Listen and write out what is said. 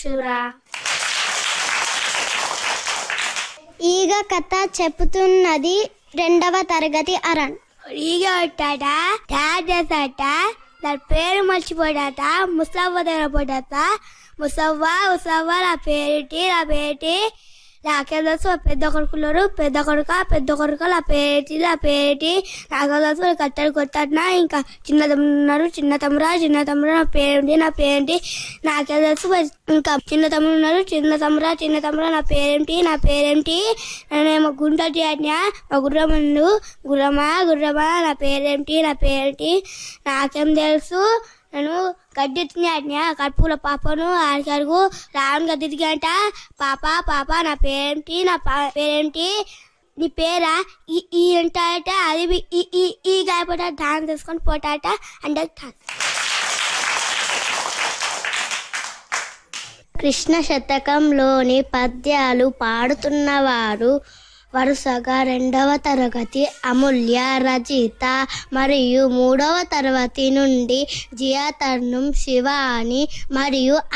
వచ్చురా ఈగ కథ చెప్పుతున్నది రెండవ తరగతి అరణ్ ఈగ వచ్చాట తయారు చేశాట దాని పేరు మర్చిపోయాట ముసవ్వ దగ్గర పోయాట ముసవ్వ ముసవ్వ నా పేరేటి నా పేరేటి నాకేం తెలుసు మా పెద్ద కొడుకున్నారు పెద్ద కొడుక పెద్ద కొడుక నా పేరేటి నా పేరేటి నాకేం తెలుసు నేను కట్టడి కొట్టనా ఇంకా చిన్న తమ్ముడు ఉన్నారు చిన్న తమ్మురా చిన్న తమ్ముడు నా పేరేంటి నా పేరేంటి నాకేం తెలుసు మరి ఇంకా చిన్న తమ్ముడు ఉన్నారు చిన్న తమ్మురా చిన్న తమ్మురా నా పేరేంటి నా పేరేంటి నేనేమో గుంటటి అజ్ఞా మా గుర్రముండు గుర్రమా గుర్రమా నా పేరేంటి నా పేరేంటి నాకేం తెలుసు నేను గడ్డి అజ్ఞా కడుపుల పాపను ఆడికడుగు రావణ గడ్డి అంట పాప పాప నా పేరేంటి నా పా- పేరేంటి నీ పేరా ఈ ఈ అంటాట అది బి- ఈ ఈ ఈ గాయపోట డాన్స్ చేసుకొని పోటాట అంటే కృష్ణ శతకంలోని పద్యాలు పాడుతున్నవారు వరుసగా రెండవ తరగతి అమూల్య రజిత మరియు మూడవ తరగతి నుండి జియా తర్నం శివాని మరియు